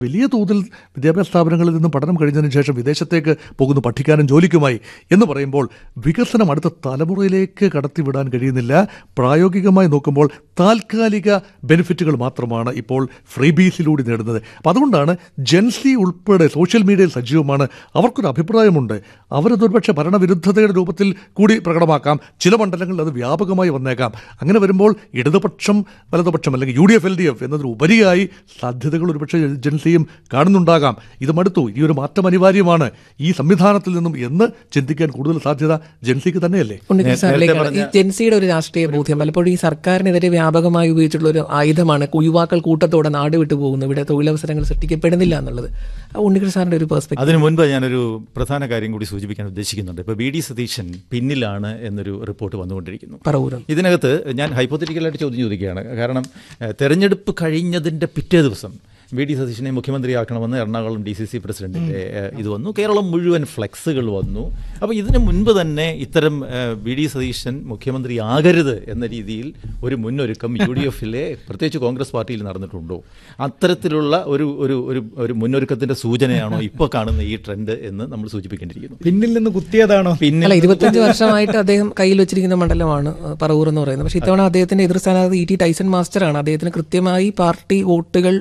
വലിയ തോതിൽ വിദ്യാഭ്യാസ സ്ഥാപനങ്ങളിൽ നിന്നും പഠനം കഴിഞ്ഞതിന് ശേഷം വിദേശത്തേക്ക് പോകുന്നു പഠിക്കാനും ജോലിക്കുമായി എന്ന് പറയുമ്പോൾ വികസനം അടുത്ത തലമുറയിലേക്ക് കടത്തിവിടാൻ കഴിയുന്നില്ല പ്രായോഗികമായി നോക്കുമ്പോൾ താൽക്കാലിക ബെനിഫിറ്റുകൾ മാത്രമാണ് ഇപ്പോൾ ഫ്രീബീസിലൂടെ നേടുന്നത് അപ്പം അതുകൊണ്ടാണ് ജെൻസി ഉൾപ്പെടെ സോഷ്യൽ മീഡിയയിൽ സജീവമാണ് അവർക്കൊരു അഭിപ്രായമുണ്ട് അവരത് ഒരുപക്ഷെ ഭരണവിരുദ്ധതയുടെ രൂപത്തിൽ കൂടി പ്രകടമാക്കാം ചില മണ്ഡലങ്ങളിൽ അത് വ്യാപകമായി വന്നേക്കാം അങ്ങനെ വരുമ്പോൾ ഇടതുപക്ഷം വലതുപക്ഷം അല്ലെങ്കിൽ U D F L D F എന്നതിന് ഉപരിയായി സാധ്യതകൾ ഒരുപക്ഷെ ജൻസിയും കാണുന്നുണ്ടാകാം ഇത് മടുത്തു ഈ ഒരു മാറ്റം അനിവാര്യമാണ് ഈ സംവിധാനത്തിൽ നിന്നും എന്ന് ചിന്തിക്കാൻ കൂടുതൽ സാധ്യത ജൻസിക്ക് തന്നെയല്ലേ ഉണ്ണികൃഷ്ണൻ സാറിലേക്കാണ് ഈ ജെൻസിയുടെ ഒരു രാഷ്ട്രീയ ബോധ്യം പലപ്പോഴും ഈ സർക്കാരിനെതിരെ വ്യാപകമായി ഉപയോഗിച്ചിട്ടുള്ള ഒരു ആയുധമാണ് യുവാക്കൾ കൂട്ടത്തോടെ നാട് വിട്ടു പോകുന്നു ഇവിടെ തൊഴിലവസരങ്ങൾ സൃഷ്ടിക്കപ്പെടുന്നില്ല എന്നുള്ളത് ആ ഉണ്ണികൃഷ്ണൻ സാറിന്റെ ഒരു പെർസ്പെക്ടീവ് അതിനു മുൻപ് ഞാനൊരു പ്രധാന കാര്യം കൂടി സൂചിപ്പിക്കാൻ ഉദ്ദേശിക്കുന്നുണ്ട് ഇപ്പോൾ വി ഡി സതീശൻ പിന്നിലാണ് എന്നൊരു റിപ്പോർട്ട് വന്നുകൊണ്ടിരിക്കുന്നു പറവൂരം ഇതിനകത്ത് ഞാൻ ഹൈപ്പോത്തറ്റിക്കലായിട്ട് ചോദ്യം ചോദിക്കുകയാണ് കാരണം ഏഹ്, തെരഞ്ഞെടുപ്പ് കഴിഞ്ഞതിൻ്റെ പിറ്റേ ദിവസം വി ഡി സതീശനെ മുഖ്യമന്ത്രിയാക്കണമെന്ന് എറണാകുളം ഡി സി സി പ്രസിഡന്റിൻ്റെ ഏഹ്, ഇത് വന്നു കേരളം മുഴുവൻ ഫ്ലെക്സുകൾ വന്നു അപ്പോൾ ഇതിന് മുൻപ് തന്നെ ഇത്തരം ഏഹ്, വി ഡി സതീശൻ മുഖ്യമന്ത്രിയാകരുത് എന്ന രീതിയിൽ ഒരു മുന്നൊരുക്കം യു ഡി എഫിലെ പ്രത്യേകിച്ച് കോൺഗ്രസ് പാർട്ടിയിൽ നടന്നിട്ടുണ്ടോ അത്തരത്തിലുള്ള ഒരു ഒരു ഒരു ഒരു മുന്നൊരുക്കത്തിൻ്റെ സൂചനയാണോ ഇപ്പോൾ കാണുന്ന ഈ ട്രെൻഡ് എന്ന് നമ്മൾ സൂചിപ്പിക്കേണ്ടിയിരിക്കുന്നു പിന്നിൽ നിന്ന് കുത്തിയതാണോ പിന്നെ അല്ല ഇരുപത്തഞ്ച് വർഷമായിട്ട് അദ്ദേഹം കയ്യിൽ വെച്ചിരിക്കുന്ന മണ്ഡലമാണ് ഏഹ്, പറവൂർ എന്ന് പറയുന്നത് പക്ഷേ ഇത്തവണ അദ്ദേഹത്തിന്റെ എതിർ സ്ഥാനാർത്ഥി ഇ ടി ടൈസൺ മാസ്റ്ററാണ് അദ്ദേഹത്തിന് കൃത്യമായി പാർട്ടി വോട്ടുകൾ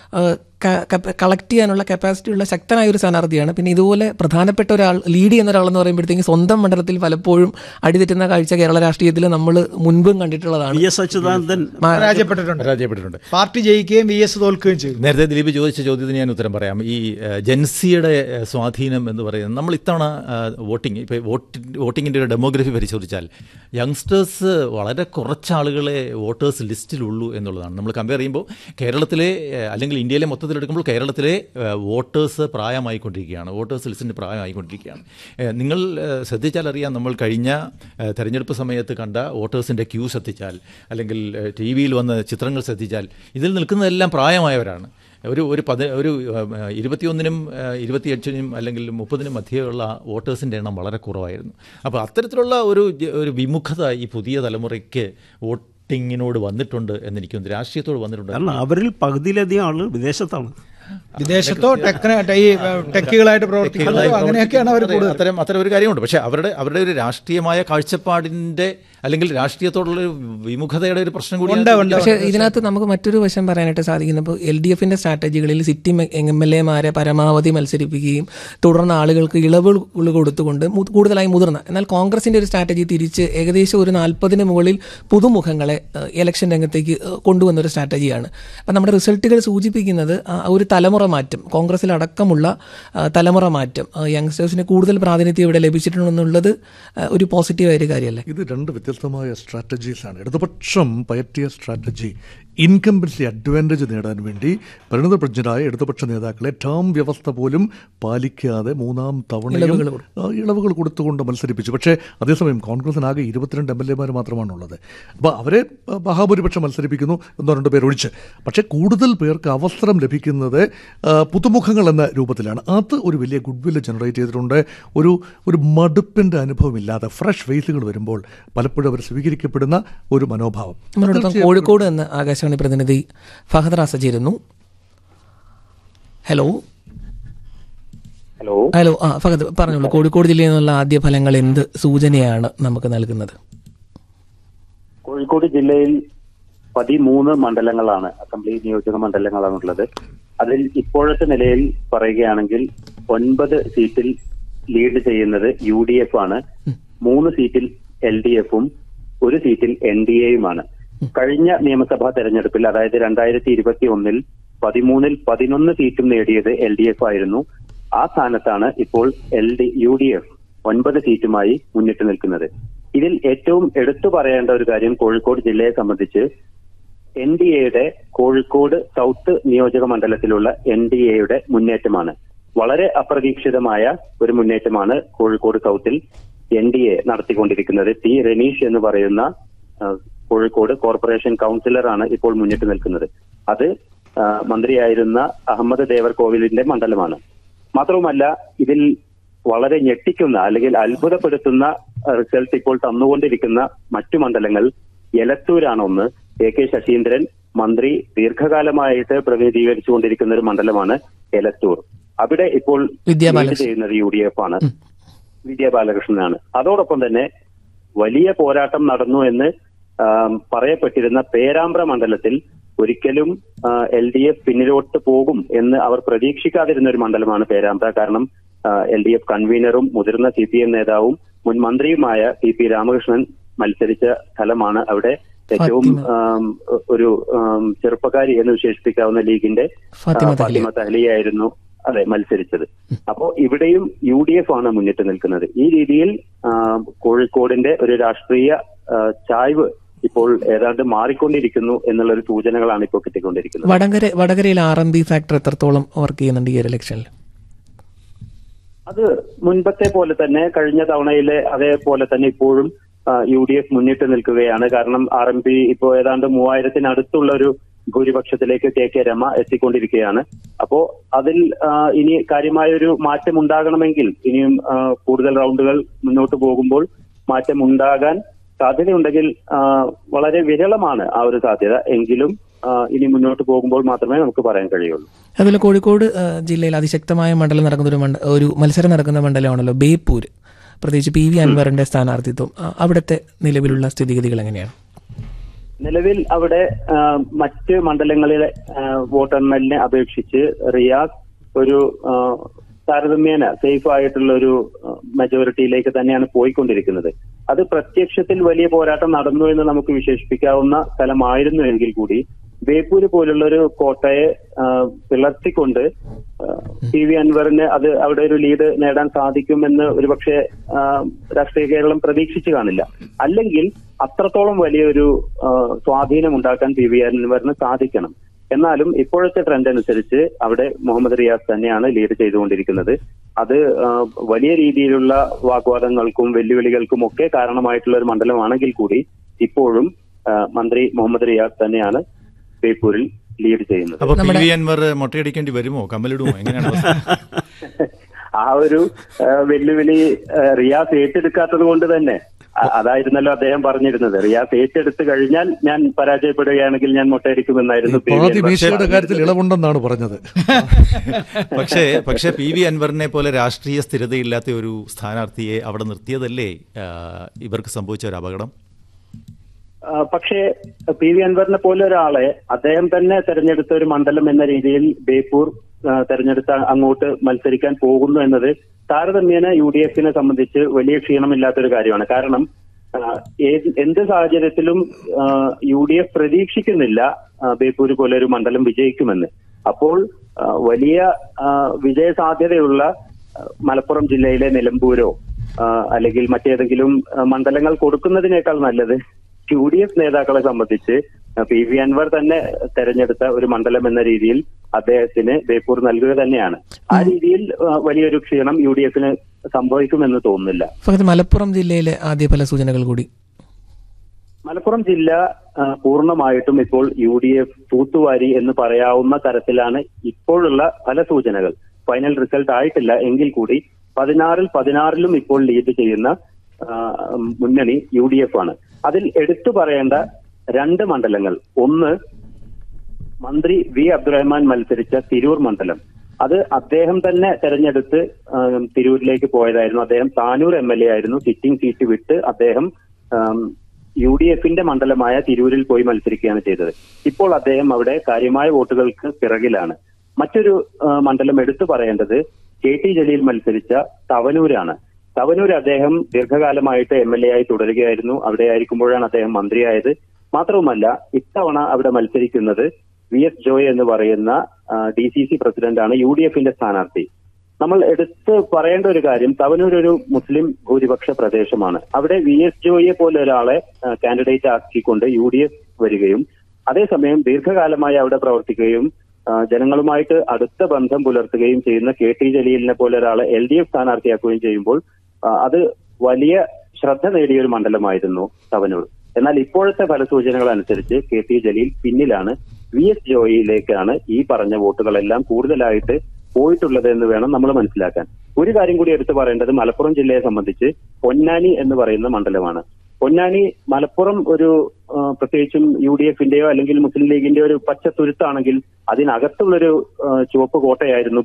കളക്ട് ചെയ്യാനുള്ള കപ്പാസിറ്റി ഉള്ള ശക്തനായ ഒരു സ്ഥാനാർത്ഥിയാണ് പിന്നെ ഇതുപോലെ പ്രധാനപ്പെട്ട ഒരാൾ ലീഡ് ചെയ്യുന്ന ഒരാളെന്ന് പറയുമ്പോഴത്തേക്കും സ്വന്തം മണ്ഡലത്തിൽ പലപ്പോഴും അടിതെറ്റുന്ന കാഴ്ച കേരള രാഷ്ട്രീയത്തിൽ നമ്മൾ മുൻപും കണ്ടിട്ടുള്ളതാണ് വി എസ് അച്യുതാനന്ദൻ പരാജയപ്പെട്ടിട്ടുണ്ട് പരാജയപ്പെട്ടിട്ടുണ്ട് പാർട്ടി ജയിക്കുകയും വി എസ് തോൽക്കുകയും ചെയ്തു നേരത്തെ ദിലീപ് ചോദിച്ച ചോദ്യത്തിന് ഞാൻ ഉത്തരം പറയാം ഈ ഏഹ്, ജൻസിയുടെ ഏഹ്, സ്വാധീനം എന്ന് പറയുന്നത് നമ്മൾ ഇത്തവണ ഏഹ്, വോട്ടിംഗ് ഇപ്പോൾ വോട്ടി വോട്ടിങ്ങിൻ്റെ ഒരു ഡെമോഗ്രഫി പരിശോധിച്ചാൽ യങ്സ്റ്റേഴ്സ് വളരെ കുറച്ച് ആളുകളെ വോട്ടേഴ്സ് ലിസ്റ്റിലുള്ളൂ എന്നുള്ളതാണ് നമ്മൾ കമ്പയർ ചെയ്യുമ്പോൾ കേരളത്തിലെ ഏഹ്, അല്ലെങ്കിൽ ഇന്ത്യയിലെ മൊത്തത്തിലെടുക്കുമ്പോൾ കേരളത്തിലെ ഏഹ്, വോട്ടേഴ്സ് പ്രായമായിക്കൊണ്ടിരിക്കുകയാണ് വോട്ടേഴ്സ് ലിസ്റ്റിൻ്റെ പ്രായമായിക്കൊണ്ടിരിക്കുകയാണ് ഏഹ്, നിങ്ങൾ ഏഹ്, ശ്രദ്ധിച്ചാൽ അറിയാം നമ്മൾ കഴിഞ്ഞ ഏഹ്, തെരഞ്ഞെടുപ്പ് സമയത്ത് കണ്ട വോട്ടേഴ്സിൻ്റെ ക്യൂ ശ്രദ്ധിച്ചാൽ അല്ലെങ്കിൽ ടി വിയിൽ വന്ന ചിത്രങ്ങൾ ശ്രദ്ധിച്ചാൽ ഇതിൽ നിൽക്കുന്നതെല്ലാം പ്രായമായവരാണ് ഒരു ഒരു പതി ഒരു ഉം, ഇരുപത്തിയൊന്നിനും ഏഹ്, ഇരുപത്തിയഞ്ചിനും അല്ലെങ്കിൽ മുപ്പതിനും മധ്യയുള്ള വോട്ടേഴ്സിൻ്റെ എണ്ണം വളരെ കുറവായിരുന്നു അപ്പോൾ അത്തരത്തിലുള്ള ഒരു ജ- ഒരു വിമുഖത ഈ പുതിയ തലമുറയ്ക്ക് വോട്ടിങ്ങിനോട് വന്നിട്ടുണ്ട് എന്ന് എനിക്ക് തോന്നുന്നു രാഷ്ട്രീയത്തോട് വന്നിട്ടുണ്ട് കാരണം അവരിൽ പകുതിയിലധികം ആളുകൾ വിദേശത്താണ് വിദേശത്തോ ടെക്ന ഈ ടെക്കുകളായിട്ട് പ്രവർത്തിക്കുന്നതോ അങ്ങനെയൊക്കെയാണ് അവർ കൂടുതൽ അത്തരം അത്തരം ഒരു കാര്യമുണ്ട് പക്ഷേ അവരുടെ അവരുടെ ഒരു രാഷ്ട്രീയമായ കാഴ്ചപ്പാടിൻ്റെ അല്ലെങ്കിൽ രാഷ്ട്രീയത്തോടുള്ള ഒരു വിമുഖതയുടെ ഒരു പ്രശ്നം കൂടി ഉണ്ട്, ഉണ്ട്. പക്ഷേ ഇതിനകത്ത് നമുക്ക് മറ്റൊരു വശം പറയാനായിട്ട് സാധിക്കുന്നു ഇപ്പോൾ എൽ ഡി എഫിന്റെ സ്ട്രാറ്റജികളിൽ സിറ്റിംഗ് എം എൽ എമാരെ പരമാവധി മത്സരിപ്പിക്കുകയും തുടർന്ന് ആളുകൾക്ക് ഇളവുകൾ കൊടുത്തുകൊണ്ട് മു- കൂടുതലായി മുതിർന്ന എന്നാൽ കോൺഗ്രസിന്റെ ഒരു സ്ട്രാറ്റജി തിരിച്ച് ഏകദേശം ഒരു നാൽപ്പതിന് മുകളിൽ പുതുമുഖങ്ങളെ ഏഹ്, ഇലക്ഷൻ രംഗത്തേക്ക് ഏഹ്, കൊണ്ടുവന്ന ഒരു സ്ട്രാറ്റജിയാണ് അപ്പം നമ്മുടെ റിസൾട്ടുകൾ സൂചിപ്പിക്കുന്നത് ആ ഒരു തലമുറ മാറ്റം കോൺഗ്രസിലടക്കമുള്ള ആ, തലമുറ മാറ്റം ആ, യങ്സ്റ്റേഴ്സിന് കൂടുതൽ പ്രാതിനിധ്യം ഇവിടെ ലഭിച്ചിട്ടുണ്ടെന്നുള്ളത് ആ, ഒരു പോസിറ്റീവായ ഒരു കാര്യമല്ലേ ഇത് രണ്ട് വ്യത്യസ്തമായ സ്ട്രാറ്റജീസാണ് ഇടതുപക്ഷം പയറ്റിയ സ്ട്രാറ്റജി ഇൻകംബൻസി അഡ്വാൻറ്റേജ് നേടാൻ വേണ്ടി പരിണതപ്രജ്ഞരായ ഇടതുപക്ഷ നേതാക്കളെ ടേം വ്യവസ്ഥ പോലും പാലിക്കാതെ മൂന്നാം തവണയും ആ, ഇളവുകൾ കൊടുത്തുകൊണ്ട് മത്സരിപ്പിച്ചു പക്ഷേ അതേസമയം കോൺഗ്രസിനാകെ ഇരുപത്തിരണ്ട് എം എൽ എമാർ മാത്രമാണുള്ളത് അപ്പോൾ അവരെ ആ, മഹാഭൂരിപക്ഷം മത്സരിപ്പിക്കുന്നു എന്നോ രണ്ടു പേർ ഒഴിച്ച് പക്ഷേ കൂടുതൽ പേർക്ക് അവസരം ലഭിക്കുന്നത് ആ, പുതുമുഖങ്ങൾ എന്ന രൂപത്തിലാണ് അത് ഒരു വലിയ ഗുഡ് വില്ല് ജനറേറ്റ് ചെയ്തിട്ടുണ്ട് ഒരു ഒരു മടുപ്പിൻ്റെ അനുഭവമില്ലാതെ ഫ്രഷ് ഫേസുകൾ വരുമ്പോൾ പലപ്പോഴും അവർ സ്വീകരിക്കപ്പെടുന്ന ഒരു മനോഭാവം നമ്മളോടൊപ്പം കോഴിക്കോട് എന്ന ആകാശവാണി പ്രതിനിധി ഫഹദ് റാസ ചേരുന്നു ഹലോ ഹലോ ഹലോ ആ ഫഹദ് പറഞ്ഞോളൂ കോഴിക്കോട് ജില്ലയിൽ നിന്നുള്ള ആദ്യ ഫലങ്ങൾ എന്ത് സൂചനയാണ് നമുക്ക് നൽകുന്നത് കോഴിക്കോട് ജില്ലയിൽ പതിമൂന്ന് മണ്ഡലങ്ങളാണ് അസംബ്ലി നിയോജക മണ്ഡലങ്ങളാണുള്ളത് അതിൽ ഇപ്പോഴത്തെ നിലയിൽ പറയുകയാണെങ്കിൽ ഒൻപത് സീറ്റിൽ ലീഡ് ചെയ്യുന്നത് യു ഡി എഫ് ആണ് മൂന്ന് സീറ്റിൽ എൽ ഡി എഫും ഒരു സീറ്റിൽ എൻ ഡി എയുമാണ് കഴിഞ്ഞ നിയമസഭാ തെരഞ്ഞെടുപ്പിൽ അതായത് രണ്ടായിരത്തി ഇരുപത്തി ഒന്നിൽ പതിമൂന്നിൽ പതിനൊന്ന് സീറ്റും നേടിയത് എൽ ഡി എഫ് ആയിരുന്നു ആ സ്ഥാനത്താണ് ഇപ്പോൾ L D U D F ഒൻപത് സീറ്റുമായി മുന്നിട്ട് നിൽക്കുന്നത് ഇതിൽ ഏറ്റവും എടുത്തു പറയേണ്ട ഒരു കാര്യം കോഴിക്കോട് ജില്ലയെ സംബന്ധിച്ച് എൻ ഡി എയുടെ കോഴിക്കോട് സൗത്ത് നിയോജക മണ്ഡലത്തിലുള്ള എൻ ഡി എയുടെ മുന്നേറ്റമാണ് വളരെ അപ്രതീക്ഷിതമായ ഒരു മുന്നേറ്റമാണ് കോഴിക്കോട് സൗത്തിൽ എൻ ഡി എ നടത്തിക്കൊണ്ടിരിക്കുന്നത് ടി റനീഷ് എന്ന് പറയുന്ന ആ, കോഴിക്കോട് കോർപ്പറേഷൻ കൗൺസിലറാണ് ഇപ്പോൾ മുന്നിട്ട് നിൽക്കുന്നത് അത് ആ, മന്ത്രിയായിരുന്ന അഹമ്മദ് ദേവർ കോവിലിന്റെ മണ്ഡലമാണ് മാത്രവുമല്ല ഇതിൽ വളരെ ഞെട്ടിക്കുന്ന അല്ലെങ്കിൽ അത്ഭുതപ്പെടുത്തുന്ന റിസൾട്ട് ഇപ്പോൾ തന്നുകൊണ്ടിരിക്കുന്ന മറ്റു മണ്ഡലങ്ങൾ എലത്തൂരാണ് ഒന്ന് എ കെ ശശീന്ദ്രൻ മന്ത്രി ദീർഘകാലമായിട്ട് പ്രതിനിധീകരിച്ചുകൊണ്ടിരിക്കുന്ന ഒരു മണ്ഡലമാണ് എലത്തൂർ അവിടെ ഇപ്പോൾ വിദ്യാ lead ബാലകൃഷ്ണൻ. ചെയ്യുന്നത് യു ഡി എഫ് ആണ് വിദ്യാ ബാലകൃഷ്ണനാണ് അതോടൊപ്പം തന്നെ വലിയ പോരാട്ടം നടന്നു എന്ന് ആം, പറയപ്പെട്ടിരുന്ന പേരാമ്പ്ര മണ്ഡലത്തിൽ ഒരിക്കലും എൽ ഡി എഫ് പിന്നിലോട്ട് പോകും എന്ന് അവർ പ്രതീക്ഷിക്കാതിരുന്ന ഒരു മണ്ഡലമാണ് പേരാമ്പ്ര കാരണം എൽ ഡി എഫ് കൺവീനറും മുതിർന്ന സി പി എം നേതാവും മുൻ മന്ത്രിയുമായ ടി പി രാമകൃഷ്ണൻ മത്സരിച്ച സ്ഥലമാണ് അവിടെ ഏറ്റവും ഫാത്തിമ. ആം, ഒരു ആം, ചെറുപ്പക്കാരി എന്ന് വിശേഷിപ്പിക്കാവുന്ന ലീഗിന്റെ ഫാത്തിമ ആ, ഫാത്തിമ തഹ്ലിയായിരുന്നു അതെ മത്സരിച്ചത് അപ്പോ ഇവിടെയും യു ഡി എഫ് ആണ് മുന്നിട്ട് നിൽക്കുന്നത് ഈ രീതിയിൽ ആ, കോഴിക്കോടിന്റെ ഒരു രാഷ്ട്രീയ ആ, ചായ്വ് ഇപ്പോൾ ഏതാണ്ട് മാറിക്കൊണ്ടിരിക്കുന്നു എന്നുള്ള ഒരു സൂചനകളാണ് ഇപ്പോൾ കിട്ടിക്കൊണ്ടിരിക്കുന്നത് വടകര വടകരയിൽ ആർ എം ബി ഫാക്ടർ എത്രത്തോളം വർക്ക് ചെയ്യുന്നുണ്ട് ഈ ഒരു ഇലക്ഷനിൽ അത് മുൻപത്തെ പോലെ തന്നെ കഴിഞ്ഞ തവണയിലെ അതേപോലെ തന്നെ ഇപ്പോഴും യു ഡി എഫ് മുന്നിട്ട് നിൽക്കുകയാണ് കാരണം ആർ എം പി ഇപ്പോൾ ഏതാണ്ട് മൂവായിരത്തിനടുത്തുള്ള ഒരു ഭൂരിപക്ഷത്തിലേക്ക് കെ കെ രമ എത്തിക്കൊണ്ടിരിക്കുകയാണ് അപ്പോ അതിൽ ആ, ഇനി കാര്യമായ ഒരു മാറ്റം ഉണ്ടാകണമെങ്കിൽ ഇനിയും ആ, കൂടുതൽ റൗണ്ടുകൾ മുന്നോട്ട് പോകുമ്പോൾ മാറ്റം ഉണ്ടാകാൻ സാധ്യതയുണ്ടെങ്കിൽ ആ, വളരെ വിരളമാണ് ആ ഒരു സാധ്യത എങ്കിലും ആ, ഇനി മുന്നോട്ട് പോകുമ്പോൾ മാത്രമേ നമുക്ക് പറയാൻ കഴിയുള്ളൂ അതുപോലെ കോഴിക്കോട് ആ, ജില്ലയിൽ അതിശക്തമായ മണ്ഡലം നടക്കുന്ന ഒരു മണ്ഡ ഒരു മത്സരം നടക്കുന്ന മണ്ഡലമാണല്ലോ ബേപ്പൂര് പ്രത്യേകിച്ച് പി വി അൻവറിന്റെ സ്ഥാനാർത്ഥിത്വം ആ, അവിടുത്തെ നിലവിലുള്ള സ്ഥിതിഗതികൾ എങ്ങനെയാണ് നിലവിൽ അവിടെ ആ, മറ്റ് മണ്ഡലങ്ങളിലെ ആ, വോട്ടെണ്ണലിനെ അപേക്ഷിച്ച് റിയാസ് ഒരു ആ, താരതമ്യേന സേഫ് ആയിട്ടുള്ള ഒരു ആ, മെജോറിറ്റിയിലേക്ക് തന്നെയാണ് പോയിക്കൊണ്ടിരിക്കുന്നത് അത് പ്രത്യക്ഷത്തിൽ വലിയ പോരാട്ടം നടന്നു എന്ന് നമുക്ക് വിശേഷിപ്പിക്കാവുന്ന സ്ഥലമായിരുന്നു എങ്കിൽ കൂടി ബേപ്പൂര് പോലുള്ള ഒരു കോട്ടയെ ആ, പിളർത്തിക്കൊണ്ട് ആ, പി വി അൻവറിന് അത് അവിടെ ഒരു ലീഡ് നേടാൻ സാധിക്കുമെന്ന് ഒരുപക്ഷെ ആ, രാഷ്ട്രീയ കേരളം പ്രതീക്ഷിച്ചു കാണില്ല അല്ലെങ്കിൽ അത്രത്തോളം വലിയൊരു ആ, സ്വാധീനം ഉണ്ടാക്കാൻ പി വി അൻവറിന് സാധിക്കണം എന്നാലും ഇപ്പോഴത്തെ ട്രെൻഡ് അനുസരിച്ച് അവിടെ മുഹമ്മദ് റിയാസ് തന്നെയാണ് ലീഡ് ചെയ്തുകൊണ്ടിരിക്കുന്നത് അത് ആ, വലിയ രീതിയിലുള്ള വാഗ്വാദങ്ങൾക്കും വെല്ലുവിളികൾക്കും ഒക്കെ കാരണമായിട്ടുള്ള ഒരു മണ്ഡലമാണെങ്കിൽ കൂടി ഇപ്പോഴും ആ, മന്ത്രി മുഹമ്മദ് റിയാസ് തന്നെയാണ് ബേപ്പൂരിൽ ലീഡ് ചെയ്യുന്നത് അപ്പൊ പി വി അൻവർ മൊട്ടയടിക്കേണ്ടി വരുമോ കമ്മലിടുമോ എങ്ങനെയാണ് അവസ്ഥ? ആ ഒരു ആ, വെല്ലുവിളി ആ, റിയാസ് ഏറ്റെടുക്കാത്തത് കൊണ്ട് തന്നെ അ- അതായിരുന്നല്ലോ അദ്ദേഹം പറഞ്ഞിരുന്നത് റിയാസ് ഏറ്റെടുത്ത് കഴിഞ്ഞാൽ ഞാൻ പരാജയപ്പെടുകയാണെങ്കിൽ ഞാൻ മുട്ടയടിക്കുമെന്നായിരുന്നു പി വി പാതി അൻവർ മീശയുടെ കാര്യത്തിൽ ഇളവുണ്ടെന്നാണ് പറഞ്ഞത് പക്ഷേ പക്ഷേ പി വി അൻവറിനെ പോലെ രാഷ്ട്രീയ സ്ഥിരതയില്ലാത്ത ഒരു സ്ഥാനാർത്ഥിയെ അവിടെ നിർത്തിയതല്ലേ ആ, ഇവർക്ക് സംഭവിച്ച ഒരു അപകടം ആ, പക്ഷേ പി വി അൻവറിനെ പോലെ ഒരാളെ അദ്ദേഹം തന്നെ തെരഞ്ഞെടുത്ത ഒരു മണ്ഡലം എന്ന രീതിയിൽ ബേപ്പൂർ ആ, തെരഞ്ഞെടുത്ത അങ്ങോട്ട് മത്സരിക്കാൻ പോകുന്നു എന്നത് താരതമ്യേന യു ഡി എഫിനെ സംബന്ധിച്ച് വലിയ ക്ഷീണമില്ലാത്തൊരു കാര്യമാണ് കാരണം ആ, ഏത് എന്ത് സാഹചര്യത്തിലും യു ഡി എഫ് പ്രതീക്ഷിക്കുന്നില്ല ആ, ബേപ്പൂര് പോലെ ഒരു മണ്ഡലം വിജയിക്കുമെന്ന് അപ്പോൾ ആ, വലിയ ആ, വിജയ സാധ്യതയുള്ള ആ, മലപ്പുറം ജില്ലയിലെ നിലമ്പൂരോ ആ, അല്ലെങ്കിൽ മറ്റേതെങ്കിലും ആ, മണ്ഡലങ്ങൾ കൊടുക്കുന്നതിനേക്കാൾ നല്ലത് യു ഡി എഫ് നേതാക്കളെ സംബന്ധിച്ച് ആ, പി വി അൻവർ തന്നെ തെരഞ്ഞെടുത്ത ഒരു മണ്ഡലം എന്ന രീതിയിൽ അദ്ദേഹത്തിന് ബേപ്പൂർ നൽകുക തന്നെയാണ് ആ രീതിയിൽ ആ, വലിയൊരു ക്ഷീണം യു ഡി എഫിന് സംഭവിക്കുമെന്ന് തോന്നുന്നില്ല ഫഹദ് മലപ്പുറം ജില്ലയിലെ ആദ്യ ഫല സൂചനകൾ കൂടി മലപ്പുറം ജില്ല ആ, പൂർണ്ണമായിട്ടും ഇപ്പോൾ യു ഡി എഫ് തൂത്തുവാരി എന്ന് പറയാവുന്ന തരത്തിലാണ് ഇപ്പോഴുള്ള പല സൂചനകൾ ഫൈനൽ റിസൾട്ട് ആയിട്ടില്ല എങ്കിൽ കൂടി പതിനാറിൽ പതിനാറിലും ഇപ്പോൾ ലീഡ് ചെയ്യുന്ന ആ, മുന്നണി യു ഡി എഫ് ആണ് അതിൽ എടുത്തു പറയേണ്ട രണ്ട് മണ്ഡലങ്ങൾ ഒന്ന് മന്ത്രി വി അബ്ദുറഹ്മാൻ മത്സരിച്ച തിരൂർ മണ്ഡലം അത് അദ്ദേഹം തന്നെ തെരഞ്ഞെടുത്ത് ആ, തിരൂരിലേക്ക് പോയതായിരുന്നു അദ്ദേഹം താനൂർ എം എൽ എ ആയിരുന്നു സിറ്റിംഗ് സീറ്റ് വിട്ട് അദ്ദേഹം ആം, യു ഡി എഫിന്റെ മണ്ഡലമായ തിരൂരിൽ പോയി മത്സരിക്കുകയാണ് ചെയ്തത് ഇപ്പോൾ അദ്ദേഹം അവിടെ കാര്യമായ വോട്ടുകൾക്ക് പിറകിലാണ് മറ്റൊരു ആ, മണ്ഡലം എടുത്തു പറയേണ്ടത് കെ ടി ജലീൽ മത്സരിച്ച തവനൂരാണ് തവനൂർ അദ്ദേഹം ദീർഘകാലമായിട്ട് എം എൽ എ ആയി തുടരുകയായിരുന്നു അവിടെ ആയിരിക്കുമ്പോഴാണ് അദ്ദേഹം മന്ത്രിയായത് മാത്രവുമല്ല ഇത്തവണ അവിടെ മത്സരിക്കുന്നത് വി എസ് ജോയ് എന്ന് പറയുന്ന ഡി സി സി പ്രസിഡന്റാണ് യു ഡി എഫിന്റെ സ്ഥാനാർത്ഥി നമ്മൾ എടുത്ത് പറയേണ്ട ഒരു കാര്യം തവനൂർ ഒരു മുസ്ലിം ഭൂരിപക്ഷ പ്രദേശമാണ് അവിടെ വി എസ് ജോയിയെ പോലെ ഒരാളെ കാൻഡിഡേറ്റ് ആക്കിക്കൊണ്ട് യു ഡി എഫ് വരികയും അതേസമയം ദീർഘകാലമായി അവിടെ പ്രവർത്തിക്കുകയും ആ, ജനങ്ങളുമായിട്ട് അടുത്ത ബന്ധം പുലർത്തുകയും ചെയ്യുന്ന കെ ടി ജലീലിനെ പോലെ ഒരാളെ എൽ ഡി എഫ് സ്ഥാനാർത്ഥിയാക്കുകയും ചെയ്യുമ്പോൾ ആ, അത് വലിയ ശ്രദ്ധ നേടിയ ഒരു മണ്ഡലമായിരുന്നു തവനൂർ എന്നാൽ ഇപ്പോഴത്തെ ഫലസൂചനകൾ അനുസരിച്ച് കെ ടി ജലീൽ പിന്നിലാണ് വി എസ് ജോയിയിലേക്കാണ് ഈ പറഞ്ഞ വോട്ടുകളെല്ലാം കൂടുതലായിട്ട് പോയിട്ടുള്ളത് എന്ന് വേണം നമ്മൾ മനസ്സിലാക്കാൻ ഒരു കാര്യം കൂടി എടുത്തു പറയേണ്ടത് മലപ്പുറം ജില്ലയെ സംബന്ധിച്ച് പൊന്നാനി എന്ന് പറയുന്ന മണ്ഡലമാണ് പൊന്നാനി മലപ്പുറം ഒരു ആ, പ്രത്യേകിച്ചും യു ഡി എഫിന്റെയോ അല്ലെങ്കിൽ മുസ്ലിം ലീഗിന്റെയോ ഒരു പച്ച തുരുത്താണെങ്കിൽ അതിനകത്തുള്ളൊരു ആ, ചുവപ്പ് കോട്ടയായിരുന്നു